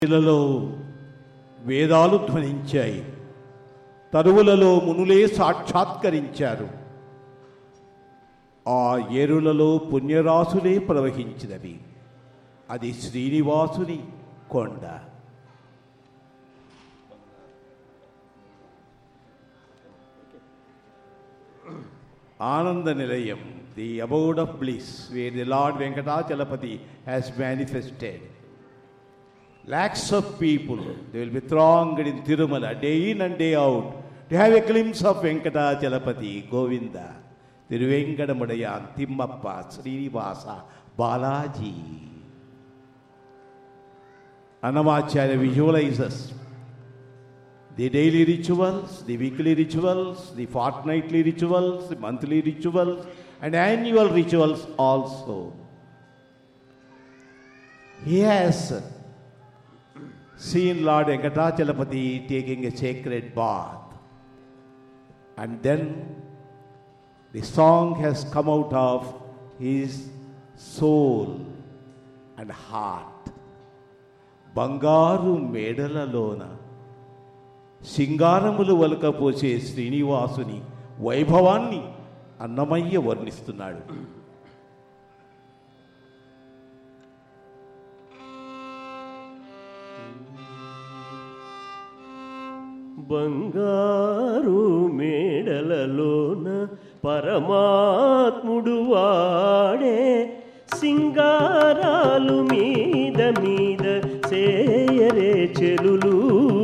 ఇళ్లలో వేదాలు ధ్వనించాయి తరువులలో మునులే సాక్షాత్కరించారు ఆ ఏరులలో పుణ్యరాసులే ప్రవహించినవి అది శ్రీనివాసుని కొండ Ananda Nilayam the abode of bliss where the lord Venkatachalapathi has manifested lakhs of people they will be thronged in tirumala day in and day out to have a glimpse of venkatachalapati govinda Tiruvenkatamudayan Timmappa Srinivasa Balaji Annamacharya visualizes the daily rituals, the weekly rituals, the fortnightly rituals, the monthly rituals, and annual rituals also. He has seen Lord Venkatachalapati taking a sacred bath. And then the song has come out of his soul and heart. బంగారు మేడలలోన సింగారములు వలకపోసే శ్రీనివాసుని వైభవాన్ని అన్నమయ్య వర్ణిస్తున్నాడు బంగారు మేడలలోన పరమాత్ముడు వాడే సింగారాలు మీద మీద సేయరే చెలులు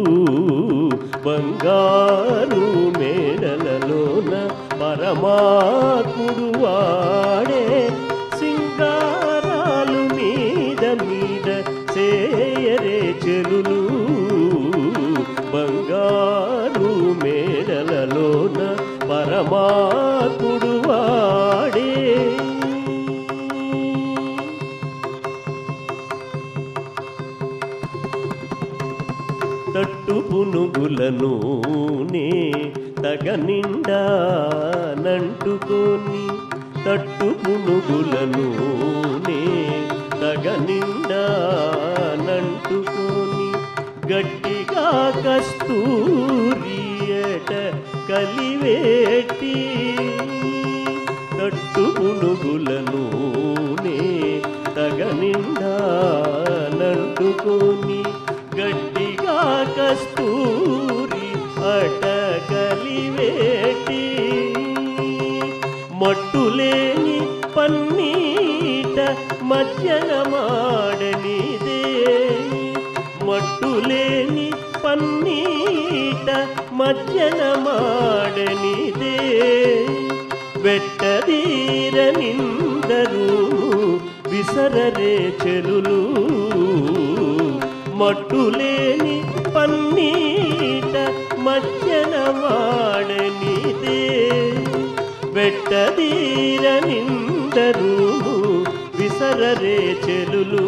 బంగారు మేడలలోన పరమాత్ముడు వాడే సింగారాలు మీద మీద సేయరే చెలులు బంగారు మేడలలోన పరమాత్ముడు వాడే తట్టు పునుగులను నే తగ నిండా నంటుకొని తట్టు పునుగులను నే తగ నిండా నంటుకొని గట్టిగా కస్తూరియట కలివేటి తట్టు పునుగులను నే తగ నిండా నంటుకొని గట్టిగా కస్తూరి అటకలివేటి మట్టులేని పన్నీట మధ్యన మాడనిదే మట్టులేని పన్నీట మధ్యన మాడనిదే వెట్టదీర నిందరు విసరరే చెలులు మట్టులేని పన్నీట మధ్యన మాడనిదే వెట్టదీర నిందరు విసరరే చెలులు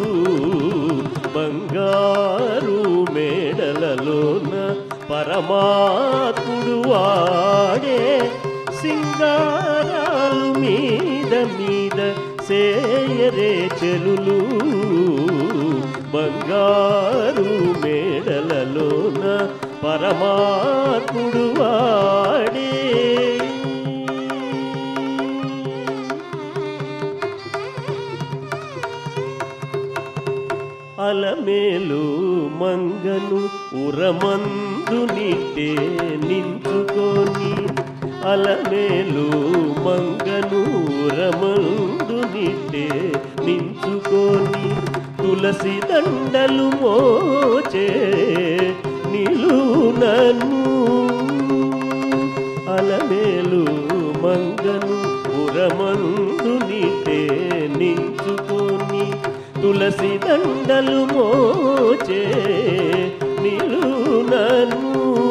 బంగారు మేడలలోన పరమాత్ముడు వాడే సింగారాలు మీద మీద సేయరే చెలులు బంగారు మేడలలోన పరమాత్ముడు వాడే అలమేలు మంగను ఉరమందు నిట్టే నించుకొని అలమేలు మంగను ఉరమందు నిట్టే నించుకొని తులసి దండలు మోచే నిలునను అలమేలు మంగను ఉరమందు నిట్టే నించుకొని తులసి దండలు మోచే నిలునను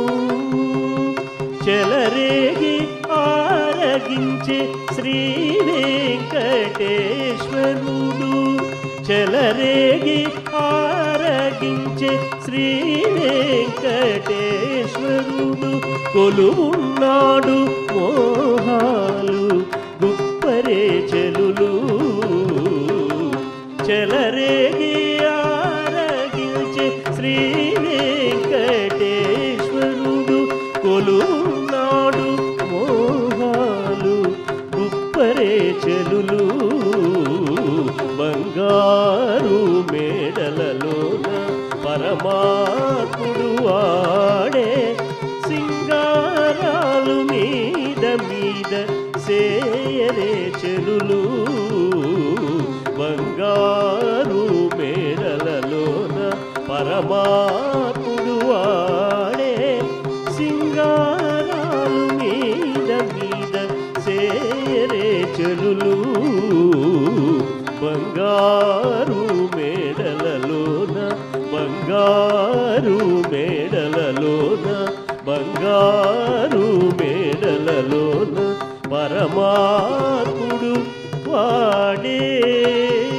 చెలరేగి ఆరగించే శ్రీ వెంకటేశ్వరుడు చెలరేగి ఆరగించే శ్రీ వెంకటేశ్వరుడు కొలువున్నాడు మోహాలు గుప్పరే చెలులు చెలరేగి ఆరగించే కొలున్నాడు మోహాలు గుప్పరే చెలులు బంగారు మేడలలోన పరమాత్ముడు వాడే సింగారాలు మీద మీద సేయరే చెలులు బంగారు మేడలలోన పరమాత్ముడు వాడే సింగారాలు మీద మీద సేరే చెలులు బంగారు మేడలలోన బంగారు మేడలలోన బంగారు మేడలలోన పరమాత్ముడు వాడే